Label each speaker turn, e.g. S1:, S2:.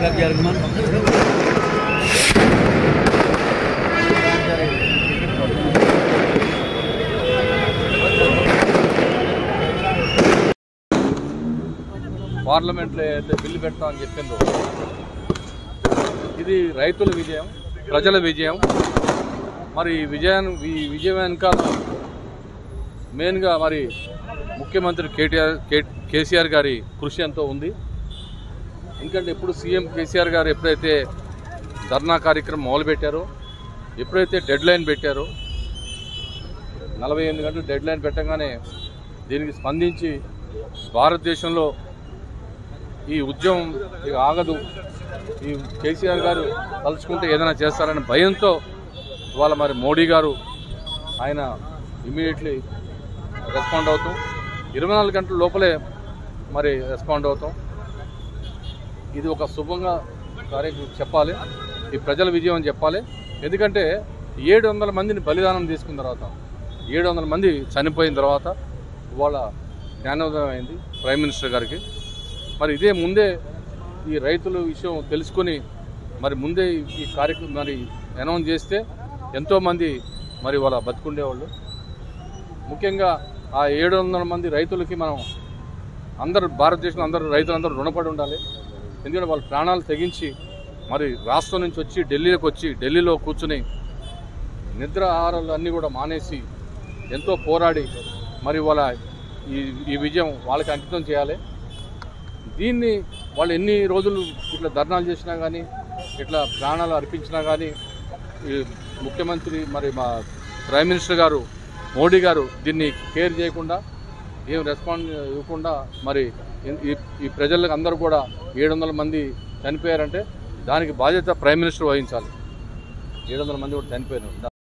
S1: Agak Jerman.
S2: పార్లమెంట్లో అయితే bill పెడతామని చెప్పిందో ఇది రైతుల విజయం ప్రజల విజయం మరి ఈ విజయాన్ని ఈ విజయం వెనకాల మెయిన్గా మరి ముఖ్యమంత్రి కేటీఆర్ కే కేసీఆర్ గారి కృషి ఎంతో ఉంది ఎందుకంటే ఎప్పుడు సీఎం కేసీఆర్ గారు ఎప్పుడైతే ధర్నా కార్యక్రమం మొదలుపెట్టారో ఎప్పుడైతే డెడ్ లైన్ పెట్టారో నలభై ఎనిమిది గంటలు డెడ్ లైన్ పెట్టగానే దీనికి స్పందించి భారతదేశంలో ఈ ఉద్యమం ఇక ఆగదు ఈ కేసీఆర్ గారు తలుచుకుంటే ఏదైనా చేస్తారనే భయంతో ఇవాళ మరి మోడీ గారు ఆయన ఇమీడియట్లీ రెస్పాండ్ అవుతాం ఇరవై నాలుగు గంటల లోపలే మరి రెస్పాండ్ అవుతాం ఇది ఒక శుభంగా కార్యక్రమం చెప్పాలి ఈ ప్రజల విజయం అని చెప్పాలి ఎందుకంటే ఏడు వందల మందిని బలిదానం తీసుకున్న తర్వాత ఏడు వందల మంది చనిపోయిన తర్వాత ఇవాళ జ్ఞానోదయం అయింది ప్రైమ్ మినిస్టర్ గారికి మరి ఇదే ముందే ఈ రైతుల విషయం తెలుసుకొని మరి ముందే ఈ కార్యక్రమం మరి అనౌన్స్ చేస్తే ఎంతోమంది మరి వాళ్ళ బతుకుండేవాళ్ళు ముఖ్యంగా ఆ ఏడు వందల మంది రైతులకి మనం అందరు భారతదేశంలో అందరూ రైతులందరూ రుణపడి ఉండాలి ఎందుకంటే వాళ్ళ ప్రాణాలు తెగించి మరి రాష్ట్రం నుంచి వచ్చి ఢిల్లీలోకి వచ్చి ఢిల్లీలో కూర్చుని నిద్ర ఆహారాలు అన్నీ కూడా మానేసి ఎంతో పోరాడి మరి వాళ్ళ ఈ ఈ విజయం వాళ్ళకి అంకితం చేయాలి దీన్ని వాళ్ళు ఎన్ని రోజులు ఇట్లా ధర్నాలు చేసినా కానీ ఇట్లా ప్రాణాలు అర్పించినా కానీ ఈ ముఖ్యమంత్రి మరి మా ప్రైమ్ మినిస్టర్ గారు మోడీ గారు దీన్ని కేర్ చేయకుండా ఏం రెస్పాండ్ ఇవ్వకుండా మరి ఈ ఈ ప్రజలకు అందరూ కూడా ఏడు వందల మంది చనిపోయారంటే దానికి బాధ్యత ప్రైమ్ మినిస్టర్ వహించాలి ఏడు వందల మంది కూడా చనిపోయారు